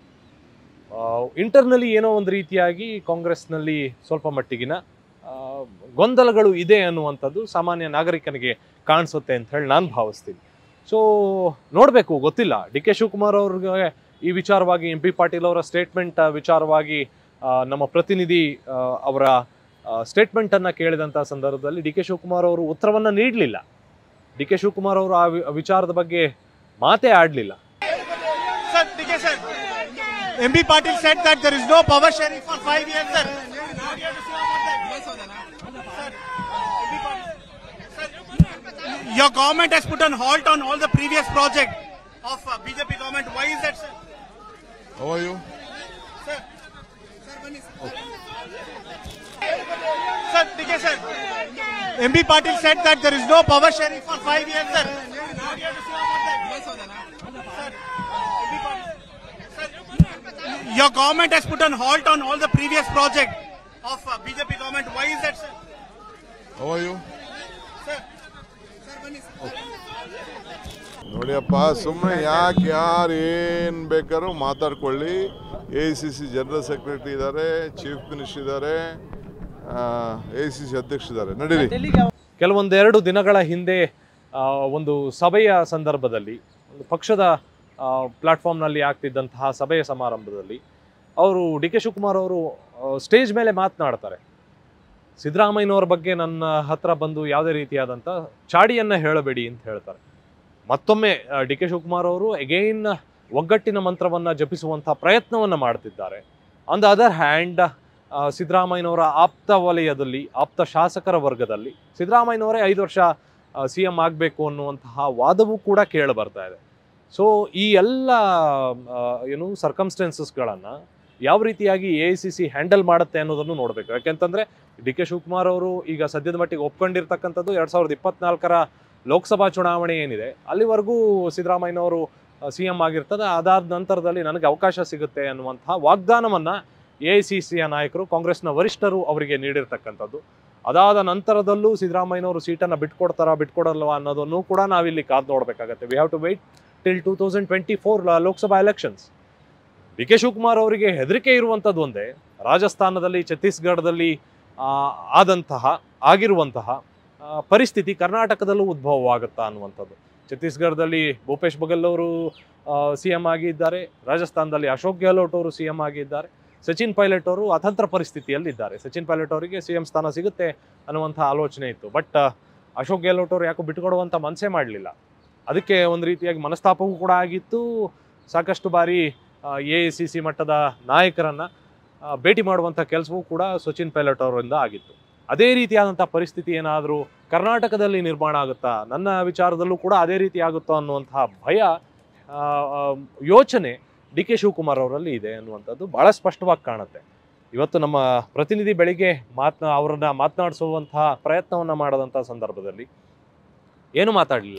internally ಏನೋ ಒಂದು ರೀತಿಯಾಗಿ ಕಾಂಗ್ರೆಸ್ನಲ್ಲಿ ಸ್ವಲ್ಪ ಮಟ್ಟಿಗಿನ ಆ, ಗೊಂದಲಗಳು ಇದೆ ಅನ್ನುವಂಥದ್ದು ಸಾಮಾನ್ಯ ನಾಗರಿಕನಿಗೆ ಕಾಣಿಸುತ್ತೆ ಅಂತ ಹೇಳಿ ನಾನು ಭಾವಿಸ್ತೀನಿ ಸೊ ನೋಡಬೇಕು ಗೊತ್ತಿಲ್ಲ ಡಿ ಕೆ ಶಿವಕುಮಾರ್ ಅವ್ರಿಗೆ ಈ ವಿಚಾರವಾಗಿ ಎಂ ಪಿ ಪಾಟೀಲ್ ಅವರ ಸ್ಟೇಟ್ಮೆಂಟ್ ವಿಚಾರವಾಗಿ ಆ, ನಮ್ಮ ಪ್ರತಿನಿಧಿ ಆ, ಅವರ ಸ್ಟೇಟ್ಮೆಂಟನ್ನು ಕೇಳಿದಂಥ ಸಂದರ್ಭದಲ್ಲಿ ಡಿ ಕೆ ಶಿವಕುಮಾರ್ ಅವರು ಉತ್ತರವನ್ನು ನೀಡಲಿಲ್ಲ ಡಿ ಕೆ ಶಿವಕುಮಾರ್ ಅವರು ಆ ವಿ- ವಿಚಾರದ ಬಗ್ಗೆ ಮಾತೇ ಆಡಲಿಲ್ಲ Sir, DK sir, MB Patil said that there is no power sharing for five years, sir. What do you have to say about that? Sir, MB Patil- sir, Your government has put on halt on all the previous project of uh, BJP government. Why is that, sir? How are you? Sir, sir, DK sir, MB Patil said that there is no power sharing for five years, sir. What do you have to say about that? Sir, MB Patil- Sir, Your government has put on halt on all the previous project of uh, BJP government. Why is that, sir? How are you? Sir, ನೋಡಿಯಪ್ಪ ಸುಮ್ಮನೆ ಯಾಕೆ ಯಾರು ಏನು ಬೇಕಾದ್ರೂ ಮಾತಾಡ್ಕೊಳ್ಳಿ A C C general secretary ಇದ್ದಾರೆ chief minister ಇದ್ದಾರೆ A C C ಅಧ್ಯಕ್ಷ ಇದ್ದಾರೆ ನಡೀರಿ ಕೆಲವೊಂದೆರಡು ದಿನಗಳ ಹಿಂದೆ ಆ, ಒಂದು ಸಭೆಯ ಸಂದರ್ಭದಲ್ಲಿ ಒಂದು ಪಕ್ಷದ ಪ್ಲಾಟ್ಫಾರ್ಮ್ನಲ್ಲಿ ಆಗ್ತಿದ್ದಂತಹ ಸಭೆಯ ಸಮಾರಂಭದಲ್ಲಿ ಅವರು ಡಿ ಕೆ ಶಿವಕುಮಾರ್ ಅವರು ಸ್ಟೇಜ್ ಮೇಲೆ ಮಾತನಾಡ್ತಾರೆ ಸಿದ್ದರಾಮಯ್ಯನವ್ರ ಬಗ್ಗೆ ನನ್ನ ಹತ್ರ ಬಂದು ಯಾವುದೇ ರೀತಿಯಾದಂಥ ಚಾಡಿಯನ್ನು ಹೇಳಬೇಡಿ ಅಂತ ಹೇಳ್ತಾರೆ ಮತ್ತೊಮ್ಮೆ ಡಿ ಕೆ ಶಿವಕುಮಾರ್ ಅವರು ಎಗೈನ್ ಒಗ್ಗಟ್ಟಿನ ಮಂತ್ರವನ್ನು ಜಪಿಸುವಂಥ ಪ್ರಯತ್ನವನ್ನು ಮಾಡ್ತಿದ್ದಾರೆ ಆನ್ ದ ಅದರ್ ಹ್ಯಾಂಡ್ ಸಿದ್ದರಾಮಯ್ಯನವರ ಆಪ್ತ ವಲಯದಲ್ಲಿ ಆಪ್ತ ಶಾಸಕರ ವರ್ಗದಲ್ಲಿ ಸಿದ್ದರಾಮಯ್ಯನವರೇ ಐದು ವರ್ಷ ಸಿ ಎಂ ಆಗಬೇಕು ಅನ್ನುವಂತಹ ವಾದವೂ ಕೂಡ ಕೇಳಿ ಬರ್ತಾ ಇದೆ ಸೊ ಈ ಎಲ್ಲ ಆ, ಏನು ಸರ್ಕಮ್ಸ್ಟೆನ್ಸಸ್ಗಳನ್ನು ಯಾವ ರೀತಿಯಾಗಿ A I C C handle ಮಾಡುತ್ತೆ ಅನ್ನೋದನ್ನು ನೋಡಬೇಕು ಯಾಕೆಂತಂದರೆ ಡಿ ಕೆ ಶಿವಕುಮಾರ್ ಅವರು ಈಗ ಸದ್ಯದ ಮಟ್ಟಿಗೆ ಒಪ್ಕೊಂಡಿರ್ತಕ್ಕಂಥದ್ದು ಎರಡು ಸಾವಿರದ ಇಪ್ಪತ್ನಾಲ್ಕರ ಲೋಕಸಭಾ ಚುನಾವಣೆ ಏನಿದೆ ಅಲ್ಲಿವರೆಗೂ ಸಿದ್ದರಾಮಯ್ಯನವರು ಸಿ ಎಂ ಆಗಿರ್ತದೆ ಅದಾದ ನಂತರದಲ್ಲಿ ನನಗೆ ಅವಕಾಶ ಸಿಗುತ್ತೆ ಅನ್ನುವಂತಹ ವಾಗ್ದಾನವನ್ನು ಎ ಐ ಸಿ ಸಿಯ ನಾಯಕರು ಕಾಂಗ್ರೆಸ್ನ ವರಿಷ್ಠರು ಅವರಿಗೆ ನೀಡಿರ್ತಕ್ಕಂಥದ್ದು ಅದಾದ ನಂತರದಲ್ಲೂ ಸಿದ್ದರಾಮಯ್ಯನವರು ಸೀಟನ್ನು ಬಿಟ್ಕೊಡ್ತಾರಾ ಬಿಟ್ಕೊಡಲ್ವಾ ಅನ್ನೋದನ್ನು ಕೂಡ ನಾವಿಲ್ಲಿ ಕಾದು ನೋಡಬೇಕಾಗತ್ತೆ we have to wait till two thousand twenty four Lok Sabha elections D K Shivakumar ಅವರಿಗೆ ಹೆದರಿಕೆ ಇರುವಂಥದ್ದು ಒಂದೇ ರಾಜಸ್ಥಾನದಲ್ಲಿ ಛತ್ತೀಸ್ಗಢದಲ್ಲಿ ಆ, ಆದಂತಹ ಆಗಿರುವಂತಹ ಆ, ಪರಿಸ್ಥಿತಿ ಕರ್ನಾಟಕದಲ್ಲೂ ಉದ್ಭವವಾಗುತ್ತಾ ಅನ್ನುವಂಥದ್ದು ಛತ್ತೀಸ್ಗಢದಲ್ಲಿ ಭೂಪೇಶ್ ಬಗಲ್ ಅವರು ಸಿ ಎಂ ಆಗಿದ್ದಾರೆ ರಾಜಸ್ಥಾನದಲ್ಲಿ ಅಶೋಕ್ ಗೆಹ್ಲೋಟ್ ಅವರು ಸಿ ಎಂ ಆಗಿದ್ದಾರೆ ಸಚಿನ್ ಪೈಲಟ್ ಅವರು ಅತಂತ್ರ ಪರಿಸ್ಥಿತಿಯಲ್ಲಿದ್ದಾರೆ ಸಚಿನ್ ಪೈಲಟ್ ಅವರಿಗೆ ಸಿ ಎಂ ಸ್ಥಾನ ಸಿಗುತ್ತೆ ಅನ್ನುವಂಥ ಆಲೋಚನೆ ಇತ್ತು ಬಟ್ ಅಶೋಕ್ ಗೆಹ್ಲೋಟ್ ಅವರು ಯಾಕೋ ಬಿಟ್ಕೊಡುವಂಥ ಮನಸ್ಸೇ ಮಾಡಲಿಲ್ಲ ಅದಕ್ಕೆ ಒಂದು ರೀತಿಯಾಗಿ ಮನಸ್ತಾಪವೂ ಕೂಡ ಆಗಿತ್ತು ಸಾಕಷ್ಟು ಬಾರಿ ಎ ಐ ಸಿ ಸಿ ಮಟ್ಟದ ನಾಯಕರನ್ನು ಭೇಟಿ ಮಾಡುವಂಥ ಕೆಲಸವೂ ಕೂಡ ಸಚಿನ್ ಪೈಲಟ್ ಅವರಿಂದ ಆಗಿತ್ತು ಅದೇ ರೀತಿಯಾದಂಥ ಪರಿಸ್ಥಿತಿ ಏನಾದರೂ ಕರ್ನಾಟಕದಲ್ಲಿ ನಿರ್ಮಾಣ ಆಗುತ್ತಾ ನನ್ನ ವಿಚಾರದಲ್ಲೂ ಕೂಡ ಅದೇ ರೀತಿ ಆಗುತ್ತೋ ಅನ್ನುವಂತಹ ಭಯ ಆ, ಆ, ಯೋಚನೆ ಡಿ ಕೆ ಶಿವಕುಮಾರ್ ಅವರಲ್ಲಿ ಇದೆ ಅನ್ನುವಂಥದ್ದು ಭಾಳ ಸ್ಪಷ್ಟವಾಗಿ ಕಾಣುತ್ತೆ ಇವತ್ತು ನಮ್ಮ ಪ್ರತಿನಿಧಿ ಬೆಳಿಗ್ಗೆ ಮಾತನಾ ಅವರನ್ನ ಮಾತನಾಡಿಸುವಂತಹ ಪ್ರಯತ್ನವನ್ನು ಮಾಡದಂಥ ಸಂದರ್ಭದಲ್ಲಿ ಏನು ಮಾತಾಡಲಿಲ್ಲ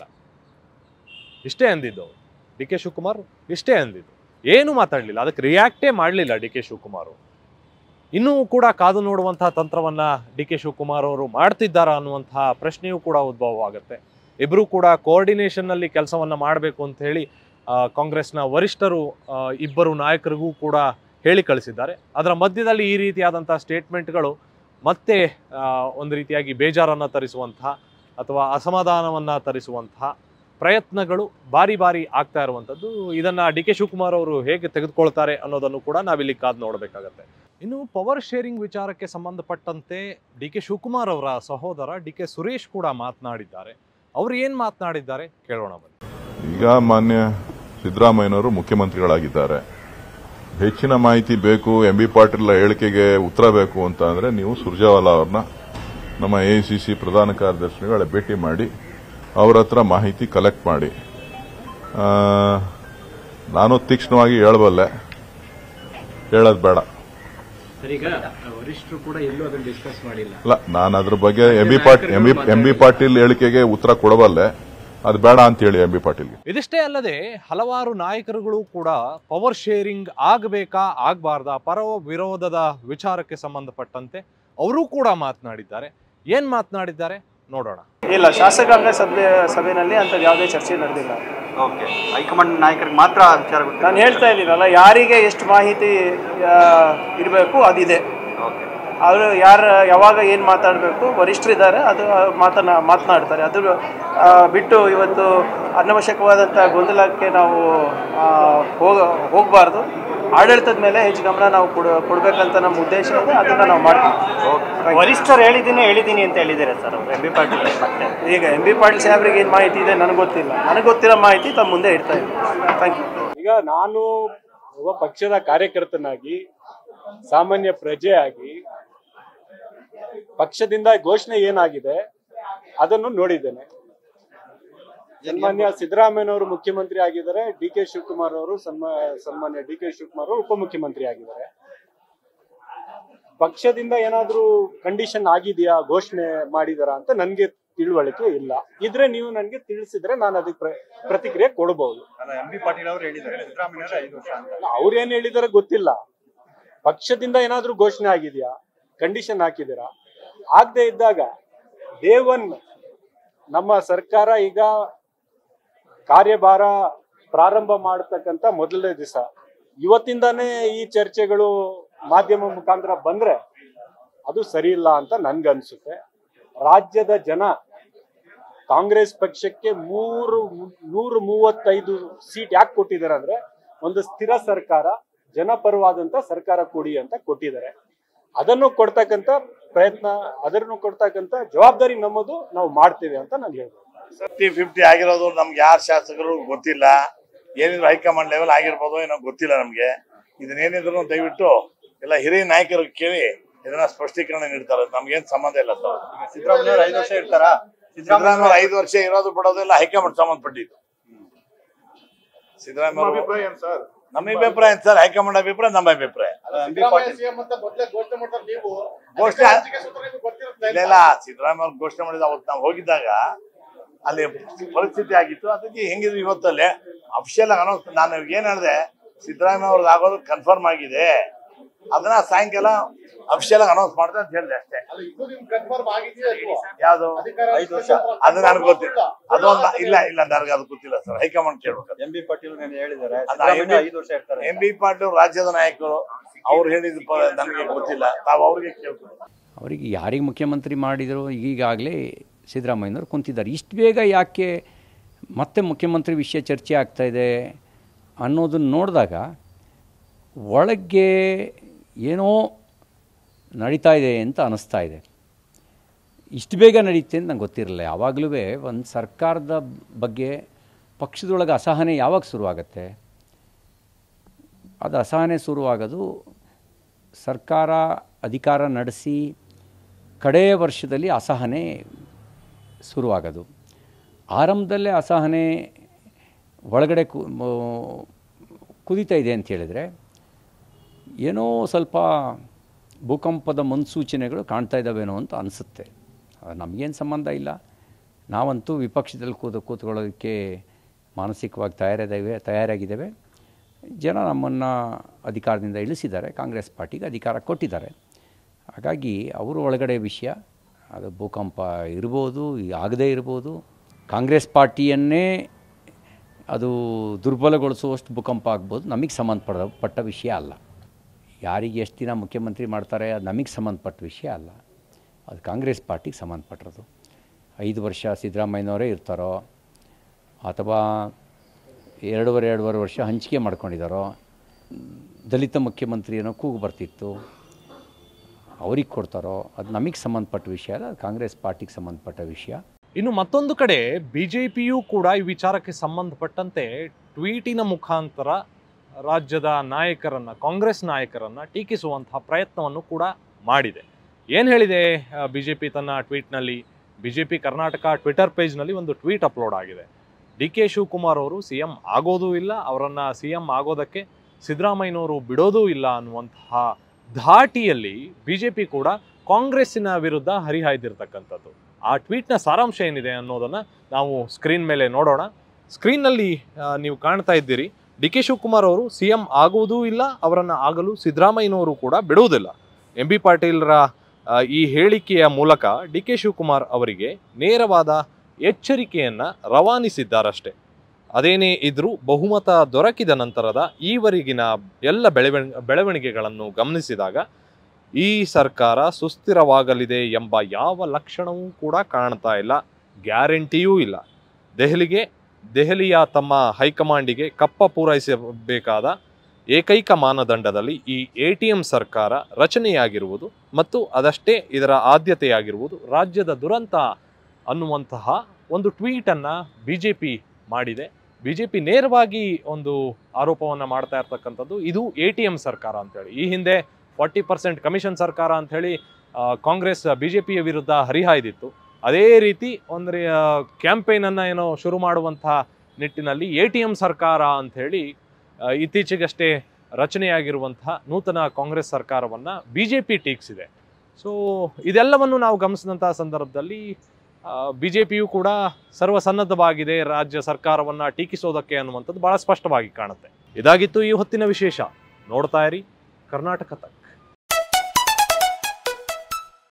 ಇಷ್ಟೇ ಅಂದಿದ್ದು ಅವರು ಡಿ ಕೆ ಶಿವಕುಮಾರ್ ಇಷ್ಟೇ ಅಂದಿದ್ದು ಏನು ಮಾತಾಡಲಿಲ್ಲ ಅದಕ್ಕೆ ರಿಯಾಕ್ಟೇ ಮಾಡಲಿಲ್ಲ ಡಿ ಕೆ ಶಿವಕುಮಾರ್ ಇನ್ನೂ ಕೂಡ ಕಾದು ನೋಡುವಂತಹ ತಂತ್ರವನ್ನ ಡಿ ಕೆ ಶಿವಕುಮಾರ್ ಅವರು ಮಾಡ್ತಿದ್ದಾರಾ ಅನ್ನುವಂತಹ ಪ್ರಶ್ನೆಯೂ ಕೂಡ ಉದ್ಭವ ಆಗುತ್ತೆ ಇಬ್ಬರು ಕೂಡ ಕೋಆರ್ಡಿನೇಷನ್ನಲ್ಲಿ ಕೆಲಸವನ್ನ ಮಾಡಬೇಕು ಅಂತ ಹೇಳಿ ಆ, ಕಾಂಗ್ರೆಸ್ನ ವರಿಷ್ಠರು ಆ, ಇಬ್ಬರು ನಾಯಕರಿಗೂ ಕೂಡ ಹೇಳಿ ಕಳಿಸಿದ್ದಾರೆ ಅದರ ಮಧ್ಯದಲ್ಲಿ ಈ ರೀತಿಯಾದಂಥ ಸ್ಟೇಟ್ಮೆಂಟ್ಗಳು ಮತ್ತೆ ಆ, ಒಂದು ರೀತಿಯಾಗಿ ಬೇಜಾರನ್ನು ತರಿಸುವಂತಹ ಅಥವಾ ಅಸಮಾಧಾನವನ್ನು ತರಿಸುವಂತಹ ಪ್ರಯತ್ನಗಳು ಬಾರಿ ಬಾರಿ ಆಗ್ತಾ ಇರುವಂಥದ್ದು ಇದನ್ನ ಡಿ ಕೆ ಶಿವಕುಮಾರ್ ಅವರು ಹೇಗೆ ತೆಗೆದುಕೊಳ್ತಾರೆ ಅನ್ನೋದನ್ನು ಕೂಡ ನಾವಿಲ್ಲಿ ಕಾದು ನೋಡಬೇಕಾಗತ್ತೆ ಇನ್ನು ಪವರ್ ಶೇರಿಂಗ್ ವಿಚಾರಕ್ಕೆ ಸಂಬಂಧಪಟ್ಟಂತೆ ಡಿ ಕೆ ಶಿವಕುಮಾರ್ ಅವರ ಸಹೋದರ ಡಿ ಕೆ ಸುರೇಶ್ ಕೂಡ ಮಾತನಾಡಿದ್ದಾರೆ ಅವರು ಏನು ಮಾತನಾಡಿದ್ದಾರೆ ಕೇಳೋಣ ಬನ್ನಿ ಈಗ ಮಾನ್ಯ ಸಿದ್ದರಾಮಯ್ಯನವರು ಮುಖ್ಯಮಂತ್ರಿಗಳಾಗಿದ್ದಾರೆ ಹೆಚ್ಚಿನ ಮಾಹಿತಿ ಬೇಕು ಎಂ ಬಿ ಪಾಟೀಲ್ ಹೇಳಿಕೆಗೆ ಉತ್ತರ ಬೇಕು ಅಂತ ಅಂದ್ರೆ ನೀವು ಸುರ್ಜೇವಾಲಾ ಅವ್ರನ್ನ ನಮ್ಮ ಎಐಸಿಸಿ ಪ್ರಧಾನ ಕಾರ್ಯದರ್ಶಿಗಳ ಭೇಟಿ ಮಾಡಿ ಅವ್ರ ಹತ್ರ ಮಾಹಿತಿ ಕಲೆಕ್ಟ್ ಮಾಡಿ ಆ, ನಾನು ತೀಕ್ಷ್ಣವಾಗಿ ಹೇಳಬಲ್ಲೆ ಹೇಳೋದು ಬೇಡ ವರಿಷ್ಠರು ಕೂಡ ಎಲ್ಲೂ ಅದನ್ನ ಡಿಸ್ಕಸ್ ಮಾಡಿಲ್ಲ ಅಲ್ಲ ನಾನು ಅದ್ರ ಬಗ್ಗೆ M B Patil M B Patil ಹೇಳಿಕೆಗೆ ಉತ್ತರ ಕೊಡಬಲ್ಲೆ ಅದು ಬೇಡ ಅಂತ ಹೇಳಿ ಎಂ ಬಿ ಪಾಟೀಲ್ಗೆ ಇದಿಷ್ಟೇ ಅಲ್ಲದೆ ಹಲವಾರು ನಾಯಕರುಗಳು ಕೂಡ ಪವರ್ ಶೇರಿಂಗ್ ಆಗಬೇಕಾ ಆಗಬಾರ್ದಾ ಪರ ವಿರೋಧದ ವಿಚಾರಕ್ಕೆ ಸಂಬಂಧಪಟ್ಟಂತೆ ಅವರೂ ಕೂಡ ಮಾತನಾಡಿದ್ದಾರೆ ಏನ್ ಮಾತನಾಡಿದ್ದಾರೆ ನೋಡೋಣ ಇಲ್ಲ ಶಾಸಕಾಂಗ ಸಭೆ ಸಭೆಯಲ್ಲಿ ಅಂಥದ್ದು ಯಾವುದೇ ಚರ್ಚೆ ನಡೆದಿಲ್ಲ ಓಕೆ ಹೈಕಮಾಂಡ್ ನಾಯಕರಿಗೆ ಮಾತ್ರ ಆ ವಿಚಾರ ಗೊತ್ತು ನಾನು ಹೇಳ್ತಾ ಇದ್ದೀನಲ್ಲ ಯಾರಿಗೆ ಎಷ್ಟು ಮಾಹಿತಿ ಇರಬೇಕು ಅದಿದೆ ಓಕೆ ಅವರು ಯಾರು ಯಾವಾಗ ಏನು ಮಾತಾಡಬೇಕು ವರಿಷ್ಠರಿದ್ದಾರೆ ಅದು ಮಾತನಾ ಮಾತನಾಡ್ತಾರೆ ಅದು ಆ, ಬಿಟ್ಟು ಇವತ್ತು ಅನವಶ್ಯಕವಾದಂಥ ಗೊಂದಲಕ್ಕೆ ನಾವು ಆ, ಹೋಗ ಹೋಗಬಾರ್ದು ಆಡಳಿತದ ಮೇಲೆ ಹೆಚ್ಚು ಗಮನ ನಾವು ಕೊಡ ಕೊಡಬೇಕಂತ ನಮ್ಮ ಉದ್ದೇಶ ಇದೆ ಅದನ್ನು ನಾವು ಮಾಡ್ತೀವಿ ವರಿಷ್ಠರು ಹೇಳಿದ್ದೀನಿ ಹೇಳಿದ್ದೀನಿ ಅಂತ ಹೇಳಿದ್ದಾರೆ ಸರ್ ಎಂ ಬಿ ಪಾಟೀಲ್ ಮತ್ತೆ ಈಗ ಎಂ ಬಿ ಪಾಟೀಲ್ ಸಾಹೇಬ್ರಿಗೆ ಏನು ಮಾಹಿತಿ ಇದೆ ನನಗೆ ಗೊತ್ತಿಲ್ಲ ನನಗೆ ಗೊತ್ತಿರೋ ಮಾಹಿತಿ ತಮ್ಮ ಮುಂದೆ ಇಡ್ತಾ ಇದ್ದೀನಿ ಥ್ಯಾಂಕ್ ಯು ಈಗ ನಾನು ಒಬ್ಬ ಪಕ್ಷದ ಕಾರ್ಯಕರ್ತನಾಗಿ ಸಾಮಾನ್ಯ ಪ್ರಜೆಯಾಗಿ ಪಕ್ಷದಿಂದ ಘೋಷಣೆ ಏನಾಗಿದೆ ಅದನ್ನು ನೋಡಿದ್ದೇನೆ ಸನ್ಮಾನ್ಯ ಸಿದ್ದರಾಮಯ್ಯನವರು ಮುಖ್ಯಮಂತ್ರಿ ಆಗಿದ್ದಾರೆ ಡಿ ಕೆ ಶಿವಕುಮಾರ್ ಅವರು ಸನ್ಮಾ ಸನ್ಮಾನ್ಯ ಡಿ ಕೆ ಶಿವಕುಮಾರ್ ಅವರು ಉಪಮುಖ್ಯಮಂತ್ರಿ ಆಗಿದ್ದಾರೆ ಪಕ್ಷದಿಂದ ಏನಾದ್ರೂ ಕಂಡೀಷನ್ ಆಗಿದೆಯಾ ಘೋಷಣೆ ಮಾಡಿದಾರ ಅಂತ ನನ್ಗೆ ತಿಳುವಳಿಕೆ ಇಲ್ಲ ಇದ್ರೆ ನೀವು ನನ್ಗೆ ತಿಳಿಸಿದ್ರೆ ನಾನು ಅದಕ್ಕೆ ಪ್ರ- ಪ್ರತಿಕ್ರಿಯೆ ಕೊಡಬಹುದು ಅಲ್ಲ ಎಂ ಬಿ ಪಾಟೀಲ್ ಅವರು ಹೇಳಿದ್ದಾರೆ ಸಿದ್ದರಾಮಯ್ಯ ಅವರು ಐದು ವರ್ಷ ಅಂತ ಅವ್ರು ಏನ್ ಹೇಳಿದಾರೆ ಗೊತ್ತಿಲ್ಲ ಪಕ್ಷದಿಂದ ಏನಾದ್ರೂ ಘೋಷಣೆ ಆಗಿದೆಯಾ ಕಂಡೀಷನ್ ಹಾಕಿದ್ದೀರಾ ಆಗದೆ ಇದ್ದಾಗ ಡೇ ಒನ್ ನಮ್ಮ ಸರ್ಕಾರ ಈಗ ಕಾರ್ಯಭಾರ ಪ್ರಾರಂಭ ಮಾಡತಕ್ಕಂತ ಮೊದಲನೇ ದಿವಸ ಇವತ್ತಿಂದಾನೇ ಈ ಚರ್ಚೆಗಳು ಮಾಧ್ಯಮ ಮುಖಾಂತರ ಬಂದ್ರೆ ಅದು ಸರಿ ಇಲ್ಲ ಅಂತ ನನ್ಗನ್ಸುತ್ತೆ ರಾಜ್ಯದ ಜನ ಕಾಂಗ್ರೆಸ್ ಪಕ್ಷಕ್ಕೆ ಮೂರು ನೂರು ಮೂವತ್ತೈದು ಸೀಟ್ ಯಾಕೆ ಕೊಟ್ಟಿದ್ದಾರೆ ಅಂದ್ರೆ ಒಂದು ಸ್ಥಿರ ಸರ್ಕಾರ ಜನಪರವಾದಂತ ಸರ್ಕಾರ ಕೊಡಿ ಅಂತ ಕೊಟ್ಟಿದ್ದಾರೆ ಅದನ್ನು ಕೊಡ್ತಕ್ಕಂತ ಪ್ರಯತ್ನ ಅದನ್ನು ಕೊಡ್ತಕ್ಕಂತ ಜವಾಬ್ದಾರಿ ನಮ್ಮದು ನಾವು ಮಾಡ್ತೇವೆ ಅಂತ ನಾನು ಹೇಳ್ಬೋದು ಫಿಫ್ಟಿ ಫಿಫ್ಟಿ ಆಗಿರೋದು ನಮ್ಗೆ ಯಾರು ಶಾಸಕರು ಗೊತ್ತಿಲ್ಲ ಏನಿದ್ರು ಹೈಕಮಾಂಡ್ ಲೆವೆಲ್ ಆಗಿರ್ಬೋದು ಏನೋ ಗೊತ್ತಿಲ್ಲ ನಮ್ಗೆ ಇದನ್ನೇನಿದ್ರು ದಯವಿಟ್ಟು ಎಲ್ಲ ಹಿರಿಯ ನಾಯಕರು ಕೇಳಿ ಇದನ್ನ ಸ್ಪಷ್ಟೀಕರಣ ನೀಡ್ತಾರೆ ನಮ್ಗೇನ್ ಸಂಬಂಧ ಇಲ್ಲ ಸರ್ ಸಿದ್ದರಾಮಯ್ಯ ಅವರು ಐದು ವರ್ಷ ಇರ್ತಾರಾ ಸಿದ್ದರಾಮಯ್ಯ ಅವ್ರು ಐದು ವರ್ಷ ಇರೋದು ಬಿಡೋದು ಎಲ್ಲ ಹೈಕಮಾಂಡ್ ಸಂಬಂಧಪಟ್ಟಿದ್ದು ಸಿದ್ದರಾಮಯ್ಯ ಅವರು ನಮ್ಮ ಅಭಿಪ್ರಾಯ ಏನ್ ಸರ್ ಹೈಕಮಾಂಡ್ ಅಭಿಪ್ರಾಯ ನಮ್ಮ ಅಭಿಪ್ರಾಯ ಎಂ ಬಿ ಪಾಟೀಲ್ ಘೋಷಣೆ ಇಲ್ಲ ಇಲ್ಲ ಸಿದ್ದರಾಮಯ್ಯ ಅವ್ರು ಘೋಷಣೆ ಮಾಡಿದ ಅವತ್ತು ನಾವು ಹೋಗಿದ್ದಾಗ ಅಲ್ಲಿ ಪರಿಸ್ಥಿತಿ ಆಗಿತ್ತು ಅದಕ್ಕೆ ಹೆಂಗಿದ್ರು ಇವತ್ತಲ್ಲೇ ಅಫಿಷಿಯಲ್ ಅನೌನ್ಸ್ ನಾನು ಏನ್ ಹೇಳಿದೆ ಸಿದ್ದರಾಮಯ್ಯ ಅವ್ರದ್ದು ಆಗೋದು ಕನ್ಫರ್ಮ್ ಆಗಿದೆ ಅದನ್ನ ಸಾಯಂಕಾಲ ಅಫಿಷಿಯಲ್ ಆಗಿ ಅನೌನ್ಸ್ ಮಾಡ್ದೆ ಅಂತ ಹೇಳಿದೆ ಅಷ್ಟೇ ಯಾವ್ದು ಐದು ವರ್ಷ ಅದು ನನಗೆ ಗೊತ್ತಿಲ್ಲ ಅದೊಂದು ಇಲ್ಲ ಇಲ್ಲ ನನಗೆ ಅದು ಗೊತ್ತಿಲ್ಲ ಸರ್ ಹೈಕಮಾಂಡ್ ಕೇಳ್ಬೇಕು ಎಂ ಬಿ ಪಾಟೀಲ್ ನೆನ್ನೆ ಹೇಳಿದ್ದಾರೆ ಅದು ಸಿದ್ದರಾಮಯ್ಯ MB ಐದು ವರ್ಷ ಇರ್ತಾರೆ ಎಂ ಬಿ ಪಾಟೀಲ್ ರಾಜ್ಯದ ನಾಯಕರು ಅವ್ರು ಹೇಳಿದ ಪ- ನನಗೆ ಗೊತ್ತಿಲ್ಲ ನಾವು ಅವ್ರಿಗೆ ಕೇಳ್ಬೇಕು ಅವರಿಗೆ ಯಾರಿಗೆ ಮುಖ್ಯಮಂತ್ರಿ ಮಾಡಿದರು ಈಗಾಗಲೇ ಸಿದ್ದರಾಮಯ್ಯನವರು ಕುಂತಿದ್ದಾರೆ ಇಷ್ಟು ಬೇಗ ಯಾಕೆ ಮತ್ತೆ ಮುಖ್ಯಮಂತ್ರಿ ವಿಷಯ ಚರ್ಚೆ ಆಗ್ತಾ ಇದೆ ಅನ್ನೋದನ್ನು ನೋಡಿದಾಗ ಒಳಗೆ ಏನೋ ನಡೀತಾ ಇದೆ ಅಂತ ಅನ್ನಿಸ್ತಾ ಇದೆ ಇಷ್ಟು ಬೇಗ ನಡೀತೆ ಅಂತ ನಂಗೆ ಗೊತ್ತಿರಲಿಲ್ಲ ಯಾವಾಗಲೂ ಒಂದು ಸರ್ಕಾರದ ಬಗ್ಗೆ ಪಕ್ಷದೊಳಗೆ ಅಸಹನೆ ಯಾವಾಗ ಶುರುವಾಗತ್ತೆ ಅದು ಅಸಹನೆ ಶುರುವಾಗೋದು ಸರ್ಕಾರ ಅಧಿಕಾರ ನಡೆಸಿ ಕಡೆಯ ವರ್ಷದಲ್ಲಿ ಅಸಹನೆ ಶುರುವಾಗೋದು ಆರಂಭದಲ್ಲೇ ಅಸಹನೆ ಒಳಗಡೆ ಕು ಮ- ಕುದೀತಾ ಇದೆ ಅಂತ ಹೇಳಿದರೆ ಏನೋ ಸ್ವಲ್ಪ ಭೂಕಂಪದ ಮುನ್ಸೂಚನೆಗಳು ಕಾಣ್ತಾ ಇದ್ದಾವೇನೋ ಅಂತ ಅನಿಸುತ್ತೆ ನಮಗೇನು ಸಂಬಂಧ ಇಲ್ಲ ನಾವಂತೂ ವಿಪಕ್ಷದಲ್ಲಿ ಕೂತು ಕೂತ್ಕೊಳ್ಳೋದಕ್ಕೆ ಮಾನಸಿಕವಾಗಿ ತಯಾರಿದ್ದೇವೆ ತಯಾರಾಗಿದ್ದೇವೆ ಜನ ನಮ್ಮನ್ನು ಅಧಿಕಾರದಿಂದ ಇಳಿಸಿದ್ದಾರೆ ಕಾಂಗ್ರೆಸ್ ಪಾರ್ಟಿಗೆ ಅಧಿಕಾರ ಕೊಟ್ಟಿದ್ದಾರೆ ಹಾಗಾಗಿ ಅವರು ಒಳಗಡೆ ವಿಷಯ ಅದು ಭೂಕಂಪ ಇರ್ಬೋದು ಆಗದೇ ಇರ್ಬೋದು ಕಾಂಗ್ರೆಸ್ ಪಾರ್ಟಿಯನ್ನೇ ಅದು ದುರ್ಬಲಗೊಳಿಸುವಷ್ಟು ಭೂಕಂಪ ಆಗ್ಬೋದು ನಮಗೆ ಸಂಬಂಧಪಡ ಪಟ್ಟ ವಿಷಯ ಅಲ್ಲ ಯಾರಿಗೆ ಎಷ್ಟು ದಿನ ಮುಖ್ಯಮಂತ್ರಿ ಮಾಡ್ತಾರೆ ಅದು ನಮಗೆ ಸಂಬಂಧಪಟ್ಟ ವಿಷಯ ಅಲ್ಲ ಅದು ಕಾಂಗ್ರೆಸ್ ಪಾರ್ಟಿಗೆ ಸಂಬಂಧಪಟ್ಟಿರೋದು ಐದು ವರ್ಷ ಸಿದ್ದರಾಮಯ್ಯನವರೇ ಇರ್ತಾರೋ ಅಥವಾ ಎರಡೂವರೆ ಎರಡೂವರೆ ವರ್ಷ ಹಂಚಿಕೆ ಮಾಡ್ಕೊಂಡಿದ್ದಾರೋ ದಲಿತ ಮುಖ್ಯಮಂತ್ರಿ ಅನ್ನೋ ಕೂಗು ಬರ್ತಿತ್ತು ಅವ್ರಿಗೆ ಕೊಡ್ತಾರೋ ಅದು ನಮಗೆ ಸಂಬಂಧಪಟ್ಟ ವಿಷಯ ಅಲ್ಲ ಅದು ಕಾಂಗ್ರೆಸ್ ಪಾರ್ಟಿಗೆ ಸಂಬಂಧಪಟ್ಟ ವಿಷಯ ಇನ್ನು ಮತ್ತೊಂದು ಕಡೆ ಬಿಜೆಪಿಯು ಕೂಡ ಈ ವಿಚಾರಕ್ಕೆ ಸಂಬಂಧಪಟ್ಟಂತೆ ಟ್ವೀಟಿನ ಮುಖಾಂತರ ರಾಜ್ಯದ ನಾಯಕರನ್ನ ಕಾಂಗ್ರೆಸ್ ನಾಯಕರನ್ನ ಟೀಕಿಸುವಂತಹ ಪ್ರಯತ್ನವನ್ನು ಕೂಡ ಮಾಡಿದೆ ಏನು ಹೇಳಿದೆ ಬಿಜೆಪಿ ತನ್ನ ಟ್ವೀಟ್ನಲ್ಲಿ ಬಿಜೆಪಿ ಕರ್ನಾಟಕ ಟ್ವಿಟರ್ ಪೇಜ್ನಲ್ಲಿ ಒಂದು ಟ್ವೀಟ್ ಅಪ್ಲೋಡ್ ಆಗಿದೆ ಡಿ ಕೆ ಶಿವಕುಮಾರ್ ಅವರು ಸಿ ಎಂ ಆಗೋದೂ ಇಲ್ಲ ಅವರನ್ನು ಸಿ ಎಂ ಆಗೋದಕ್ಕೆ ಸಿದ್ದರಾಮಯ್ಯನವರು ಬಿಡೋದೂ ಇಲ್ಲ ಅನ್ನುವಂತಹ ಧಾಟಿಯಲ್ಲಿ ಬಿಜೆಪಿ ಕೂಡ ಕಾಂಗ್ರೆಸ್ಸಿನ ವಿರುದ್ಧ ಹರಿಹಾಯ್ದಿರ್ತಕ್ಕಂಥದ್ದು ಆ ಟ್ವೀಟ್ನ ಸಾರಾಂಶ ಏನಿದೆ ಅನ್ನೋದನ್ನು ನಾವು ಸ್ಕ್ರೀನ್ ಮೇಲೆ ನೋಡೋಣ ಸ್ಕ್ರೀನ್ನಲ್ಲಿ ಆ, ನೀವು ಕಾಣ್ತಾ ಇದ್ದೀರಿ ಡಿ ಕೆ ಶಿವಕುಮಾರ್ ಅವರು ಸಿ ಎಂ ಆಗುವುದೂ ಇಲ್ಲ ಅವರನ್ನು ಆಗಲು ಸಿದ್ದರಾಮಯ್ಯನವರು ಕೂಡ ಬಿಡುವುದಿಲ್ಲ ಎಂ ಬಿ ಪಾಟೀಲ್ರ ಆ, ಈ ಹೇಳಿಕೆಯ ಮೂಲಕ ಡಿ ಕೆ ಶಿವಕುಮಾರ್ ಅವರಿಗೆ ನೇರವಾದ ಎಚ್ಚರಿಕೆಯನ್ನು ರವಾನಿಸಿದ್ದಾರಷ್ಟೇ ಅದೇನೇ ಇದ್ರೂ ಬಹುಮತ ದೊರಕಿದ ನಂತರದ ಈವರೆಗಿನ ಎಲ್ಲ ಬೆಳವಣಿ ಬೆಳವಣಿಗೆಗಳನ್ನು ಗಮನಿಸಿದಾಗ ಈ ಸರ್ಕಾರ ಸುಸ್ಥಿರವಾಗಲಿದೆ ಎಂಬ ಯಾವ ಲಕ್ಷಣವೂ ಕೂಡ ಕಾಣ್ತಾ ಇಲ್ಲ ಗ್ಯಾರಂಟಿಯೂ ಇಲ್ಲ ದೆಹಲಿಗೆ ದೆಹಲಿಯ ತಮ್ಮ ಹೈಕಮಾಂಡಿಗೆ ಕಪ್ಪ ಪೂರೈಸಬೇಕಾದ ಏಕೈಕ ಮಾನದಂಡದಲ್ಲಿ ಈ ಎ ಟಿ ಎಂ ಸರ್ಕಾರ ರಚನೆಯಾಗಿರುವುದು ಮತ್ತು ಅದಷ್ಟೇ ಇದರ ಆದ್ಯತೆಯಾಗಿರುವುದು ರಾಜ್ಯದ ದುರಂತ ಅನ್ನುವಂತಹ ಒಂದು ಟ್ವೀಟನ್ನು ಬಿ ಜೆ ಪಿ ಮಾಡಿದೆ ಬಿ ಜೆ ಪಿ ನೇರವಾಗಿ ಒಂದು ಆರೋಪವನ್ನು ಮಾಡ್ತಾ ಇರ್ತಕ್ಕಂಥದ್ದು ಇದು ಎ ಟಿ ಎಂ ಸರ್ಕಾರ ಅಂತೇಳಿ ಈ ಹಿಂದೆ ಫಾರ್ಟಿ ಪರ್ಸೆಂಟ್ ಕಮಿಷನ್ ಸರ್ಕಾರ ಅಂಥೇಳಿ ಕಾಂಗ್ರೆಸ್ ಬಿ ಜೆ ಪಿಯ ವಿರುದ್ಧ ಹರಿಹಾಯ್ದಿತ್ತು ಅದೇ ರೀತಿ ಒಂದು ಕ್ಯಾಂಪೇನನ್ನು ಏನೋ ಶುರು ಮಾಡುವಂತಹ ನಿಟ್ಟಿನಲ್ಲಿ ಎ ಟಿ ಎಂ ಸರ್ಕಾರ ಅಂಥೇಳಿ ಆ, ಇತ್ತೀಚೆಗಷ್ಟೇ ರಚನೆಯಾಗಿರುವಂತಹ ನೂತನ ಕಾಂಗ್ರೆಸ್ ಸರ್ಕಾರವನ್ನು ಬಿ ಜೆ ಪಿ ಟೀಕಿಸಿದೆ ಸೊ ಇದೆಲ್ಲವನ್ನು ನಾವು ಗಮನಿಸಿದಂತಹ ಸಂದರ್ಭದಲ್ಲಿ ಬಿ ಜೆ ಪಿಯು ಕೂಡ ಸರ್ವಸನ್ನದ್ಧವಾಗಿದೆ ರಾಜ್ಯ ಸರ್ಕಾರವನ್ನು ಟೀಕಿಸೋದಕ್ಕೆ ಅನ್ನುವಂಥದ್ದು ಬಹಳ ಸ್ಪಷ್ಟವಾಗಿ ಕಾಣುತ್ತೆ ಇದಾಗಿತ್ತು ಈ ಹೊತ್ತಿನ ವಿಶೇಷ ನೋಡ್ತಾ ಇರಿ ಕರ್ನಾಟಕ ತಕ್